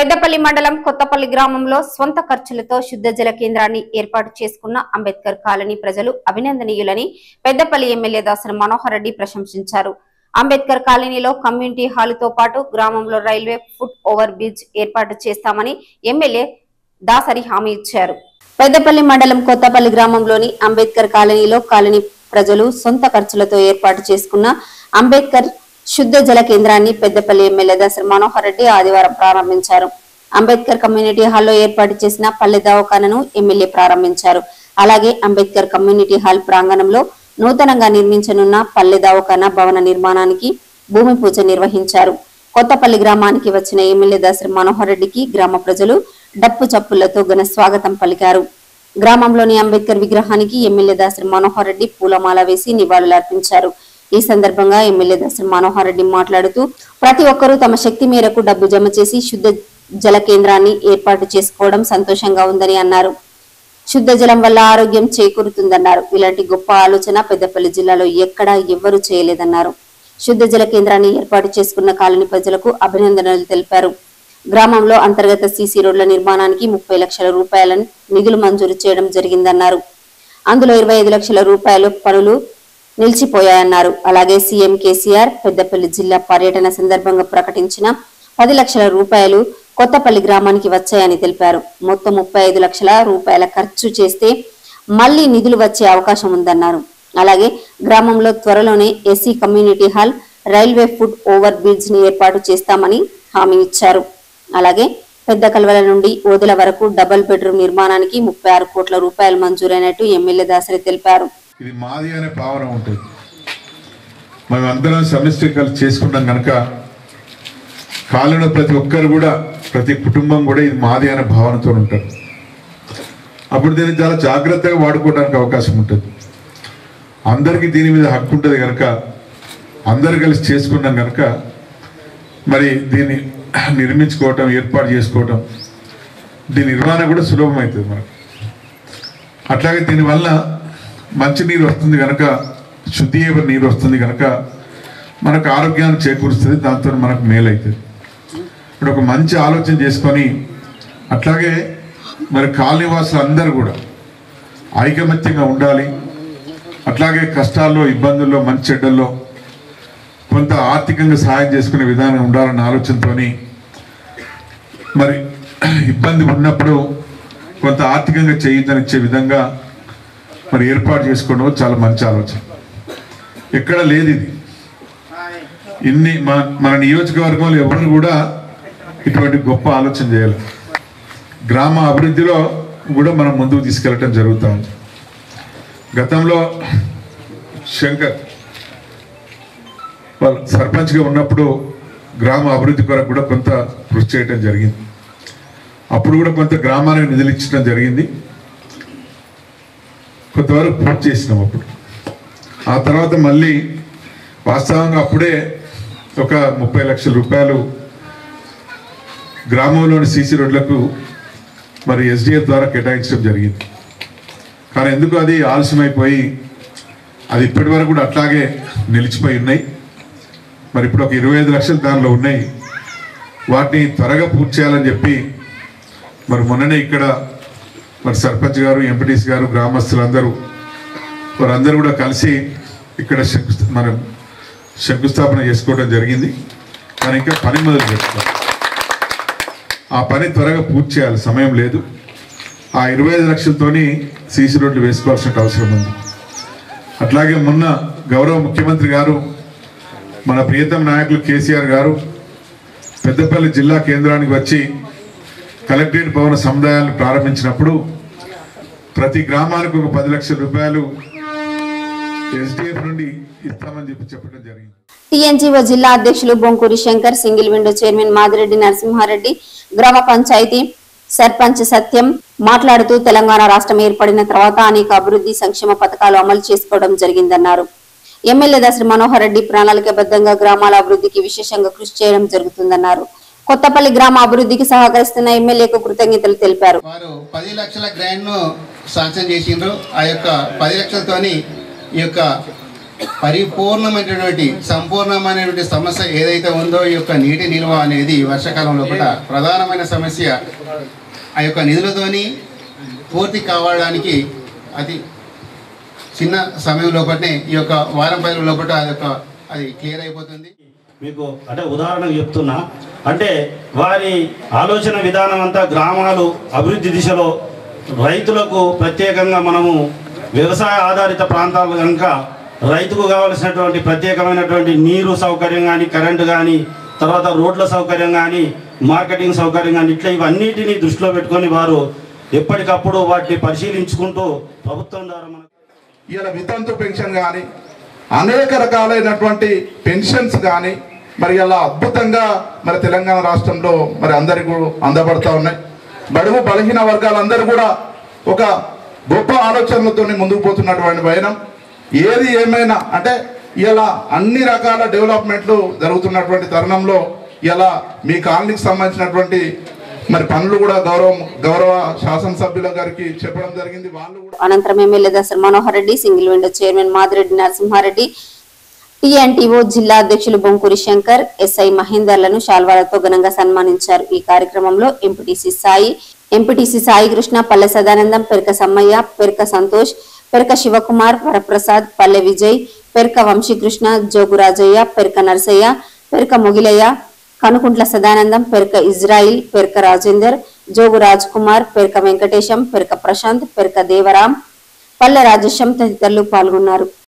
పెద్దపల్లి మండలం కొత్తపల్లి గ్రామంలో స్వంత ఖర్చులతో శుద్ధ జల కేంద్రాన్ని ఏర్పాటు చేసుకున్న అంబేద్కర్ కాలనీ ప్రజలు అభినందనీయులని పెద్దపల్లి ఎమ్మెల్యే దాసరి మనోహర్ రెడ్డి ప్రశంసించారు అంబేద్కర్ కాలనీలో కమ్యూనిటీ హాలుతో పాటు గ్రామంలో రైల్వే ఫుట్ ఓవర్ బ్రిడ్జ్ ఏర్పాటు చేస్తామని ఎమ్మెల్యే దాసరి హామీ ఇచ్చారు పెద్దపల్లి మండలం కొత్తపల్లి గ్రామంలోని అంబేద్కర్ కాలనీలో కాలనీ ప్రజలు సొంత ఖర్చులతో ఏర్పాటు చేసుకున్న అంబేద్కర్ శుద్ధ జల కేంద్రాన్ని పెద్దపల్లి ఎమ్మెల్యే దసరి మనోహర్ రెడ్డి ఆదివారం ప్రారంభించారు అంబేద్కర్ కమ్యూనిటీ హాల్లో ఏర్పాటు చేసిన పల్లె దవాఖానను ఎమ్మెల్యే ప్రారంభించారు అలాగే అంబేద్కర్ కమ్యూనిటీ హాల్ ప్రాంగణంలో నూతనంగా నిర్మించనున్న పల్లె దవాఖాన భవన నిర్మాణానికి భూమి పూజ నిర్వహించారు కొత్తపల్లి గ్రామానికి వచ్చిన ఎమ్మెల్యే దసరి మనోహర్ రెడ్డికి గ్రామ ప్రజలు డప్పు చప్పులతో ఘన స్వాగతం పలికారు గ్రామంలోని అంబేద్కర్ విగ్రహానికి ఎమ్మెల్యే దాసరి మనోహర్ రెడ్డి పూలమాల వేసి నివాళులర్పించారు ఈ సందర్భంగా ఎమ్మెల్యే దాసరి మనోహర్ రెడ్డి మాట్లాడుతూ ప్రతి ఒక్కరూ తమ శక్తి మేరకు డబ్బు జమ చేసి శుద్ధ జల కేంద్రాన్ని ఏర్పాటు చేసుకోవడం సంతోషంగా ఉందని అన్నారు శుద్ధ జలం వల్ల ఆరోగ్యం చేకూరుతుందన్నారు ఇలాంటి గొప్ప ఆలోచన పెద్దపల్లి జిల్లాలో ఎక్కడా ఎవ్వరూ చేయలేదన్నారు శుద్ధ జల కేంద్రాన్ని ఏర్పాటు చేసుకున్న కాలనీ ప్రజలకు అభినందనలు తెలిపారు గ్రామంలో అంతర్గత సీసీ రోడ్ల నిర్మాణానికి ముప్పై లక్షల రూపాయల నిధులు మంజూరు చేయడం జరిగిందన్నారు అందులో ఇరవై ఐదు లక్షల రూపాయలు పనులు నిలిచిపోయాయన్నారు అలాగే సీఎం కేసీఆర్ పెద్దపల్లి జిల్లా పర్యటన సందర్భంగా ప్రకటించిన పది లక్షల రూపాయలు కొత్తపల్లి గ్రామానికి వచ్చాయని తెలిపారు మొత్తం ముప్పై ఐదు లక్షల రూపాయల ఖర్చు చేస్తే మళ్లీ నిధులు వచ్చే అవకాశం ఉందన్నారు అలాగే గ్రామంలో త్వరలోనే SC community hall railway foot over bridge ని ఏర్పాటు చేస్తామని హామీ ఇచ్చారు అలాగే పెద్ద కల్వల నుండి ఓదెల వరకు డబుల్ బెడ్రూమ్ నిర్మాణానికి ముప్పై ఆరు కోట్ల రూపాయలు మంజూరైనట్టు ఎమ్మెల్యే దాసరి తెలిపారు ఇది మాది అనే భావన ఉంటుంది మనం అందరం సమిష్టి కలిసి చేసుకున్నాం కనుక కాలంలో ప్రతి ఒక్కరు కూడా ప్రతి కుటుంబం కూడా ఇది మాది అనే భావనతో ఉంటారు అప్పుడు దీన్ని చాలా జాగ్రత్తగా వాడుకోవడానికి అవకాశం ఉంటుంది అందరికీ దీని మీద హక్కు ఉంటుంది కనుక అందరు కలిసి చేసుకున్నాం కనుక మరి దీన్ని నిర్మించుకోవటం ఏర్పాటు చేసుకోవటం దీని నిర్వహణ కూడా సులభమవుతుంది మనకు అట్లాగే దీనివల్ల మంచి నీరు వస్తుంది కనుక శుద్ధి అయిన నీరు వస్తుంది కనుక మనకు ఆరోగ్యాన్ని చేకూరుస్తుంది దాంతో మనకు మేలవుతుంది ఇప్పుడు ఒక మంచి ఆలోచన చేసుకొని అట్లాగే మరి కాలనీవాసులు అందరూ కూడా ఐకమత్యంగా ఉండాలి అట్లాగే కష్టాల్లో ఇబ్బందుల్లో మంచి చెడ్డల్లో కొంత ఆర్థికంగా సహాయం చేసుకునే విధానం ఉండాలన్న ఆలోచనతోని మరి ఇబ్బంది ఉన్నప్పుడు కొంత ఆర్థికంగా చేయుతనిచ్చే విధంగా మరి ఏర్పాటు చేసుకోవడం చాలా మంచి ఆలోచన ఎక్కడ లేదు ఇది ఇన్ని మన మన నియోజకవర్గంలో ఎవరు కూడా ఇటువంటి గొప్ప ఆలోచన చేయాలి గ్రామ అభివృద్ధిలో కూడా మనం ముందుకు తీసుకెళ్ళటం జరుగుతూ ఉంది గతంలో శంకర్ వాళ్ళు సర్పంచ్గా ఉన్నప్పుడు గ్రామ అభివృద్ధి కొరకు కూడా కొంత కృషి చేయటం జరిగింది అప్పుడు కూడా కొంత గ్రామానికి నిధులు ఇచ్చడం జరిగింది కొంతవరకు పూర్తి చేసినాం అప్పుడు ఆ తర్వాత మళ్ళీ వాస్తవంగా అప్పుడే ఒక ముప్పై లక్షల రూపాయలు గ్రామంలోని సీసీ రోడ్లకు మరి ఎస్డిఎఫ్ ద్వారా కేటాయించడం జరిగింది కానీ ఎందుకు అది ఆలస్యమైపోయి అది ఇప్పటి వరకు కూడా అట్లాగే నిలిచిపోయి ఉన్నాయి మరి ఇప్పుడు ఒక ఇరవై ఐదు లక్షలు దానిలో ఉన్నాయి వాటిని త్వరగా పూర్తి చేయాలని చెప్పి మరి మొన్ననే ఇక్కడ మరి సర్పంచ్ గారు ఎంపీటీసీ గారు గ్రామస్తులందరూ వారందరూ కూడా కలిసి ఇక్కడ శంకు మనం శంకుస్థాపన చేసుకోవడం జరిగింది కానీ ఇంకా పని మొదలు పెట్టుకోవాలి ఆ పని త్వరగా పూర్తి చేయాలి సమయం లేదు ఆ ఇరవై ఐదు లక్షలతోని సీసీ రోడ్లు వేసుకోవాల్సిన అవసరం ఉంది అట్లాగే మొన్న గౌరవ ముఖ్యమంత్రి గారు మన ప్రియతమ నాయకులు కేసీఆర్ గారు పెద్దపల్లి జిల్లా కేంద్రానికి వచ్చి కలెక్టరేట్ భవన సముదాయాలను ప్రారంభించినప్పుడు ప్రతి గ్రామానికి ఒక పది లక్షల రూపాయలు ఎస్డిఎఫ్ నుండి ఇస్తామని చెప్పి చెప్పడం జరిగింది టీఎన్జీఓ జిల్లా అధ్యక్షులు Bonkuri Shankar single window chairman Madireddy Narasimhareddy గ్రామ పంచాయతీ సర్పంచ్ సత్యం మాట్లాడుతూ తెలంగాణ రాష్ట్రం ఏర్పడిన తర్వాత అనేక అభివృద్ధి సంక్షేమ పథకాలు అమలు చేసుకోవడం జరిగిందన్నారు ఎమ్మెల్యే దసరి మనోహర్ రెడ్డి ప్రణాళికబద్ధంగా గ్రామాల అభివృద్ధికి విశేషంగా కృషి చేయడం జరుగుతుందన్నారు కొత్తపల్లి గ్రామ అభివృద్ధికి సహకరిస్తున్న ఎమ్మెల్యేకు కృతజ్ఞతలు తెలిపారు వారు పది లక్షల గ్రాంట్ను శాంక్షన్ చేసిండ్రు ఆ యొక్క పది లక్షలతోని ఈ యొక్క పరిపూర్ణమైనటువంటి సంపూర్ణమైనటువంటి సమస్య ఏదైతే ఉందో ఈ యొక్క నీటి నిల్వ అనేది వర్షాకాలంలో కూడా ప్రధానమైన సమస్య ఆ యొక్క నిధులతోని పూర్తి కావడానికి అతి చిన్న సమయం లోపలనే ఈ యొక్క వారం పది లోపల అది యొక్క అది క్లియర్ అయిపోతుంది మీకు అంటే ఉదాహరణకు చెప్తున్నా అంటే వారి ఆలోచన విధానం అంతా గ్రామాలు అభివృద్ధి దిశలో రైతులకు ప్రత్యేకంగా మనము వ్యవసాయ ఆధారిత ప్రాంతాలు కనుక రైతుకు కావలసినటువంటి ప్రత్యేకమైనటువంటి నీరు సౌకర్యం కానీ కరెంటు కానీ తర్వాత రోడ్ల సౌకర్యం కానీ మార్కెటింగ్ సౌకర్యం కానీ ఇట్లా ఇవన్నిటిని దృష్టిలో పెట్టుకొని వారు ఎప్పటికప్పుడు వాటిని పరిశీలించుకుంటూ ప్రభుత్వం ద్వారా మనకు ఇలా వితంతు పెన్షన్ కానీ అనేక రకాలైనటువంటి పెన్షన్స్ కానీ మరి ఇలా అద్భుతంగా మరి తెలంగాణ రాష్ట్రంలో మరి అందరికీ కూడా అందబడతా ఉన్నాయి బడుగు బలహీన వర్గాలందరూ కూడా ఒక గొప్ప ఆలోచనలతో ముందుకు పోతున్నటువంటి వైనం ఏది ఏమైనా అంటే ఇలా అన్ని రకాల డెవలప్మెంట్లు జరుగుతున్నటువంటి తరుణంలో ఇలా మీ కాలనీకి సంబంధించినటువంటి మరి పనులు కూడా గౌరవ గౌరవ శాసనసభ్యుల గారికి చెప్పడం జరిగింది వాళ్ళు కూడా అనంతరం MLA Dasari Manohar Reddy single window chairman Madireddy Narasimhareddy TNGO జిల్లా అధ్యక్షులు బొంకూరి శంకర్ ఎస్ఐ మహేందర్లను శాల్వాలతో ఘనంగా సన్మానించారు ఈ కార్యక్రమంలో MPTC Sai MPTC Sai Krishna Palle Sadanandam పెరక Sammaiah పెరక Santosh పెరక Shivakumar Varaprasad Palle Vijay Peraka Vamshikrishna Jogurajaiah Peraka Narasaiah Peraka Mogilaiah Kanukuntla Sadanandam Peraka Israel Peraka Rajender Jogu Raj Kumar Peraka Venkatesham Peraka Prashanth Peraka Devaram Palle Rajesham తదితరులు పాల్గొన్నారు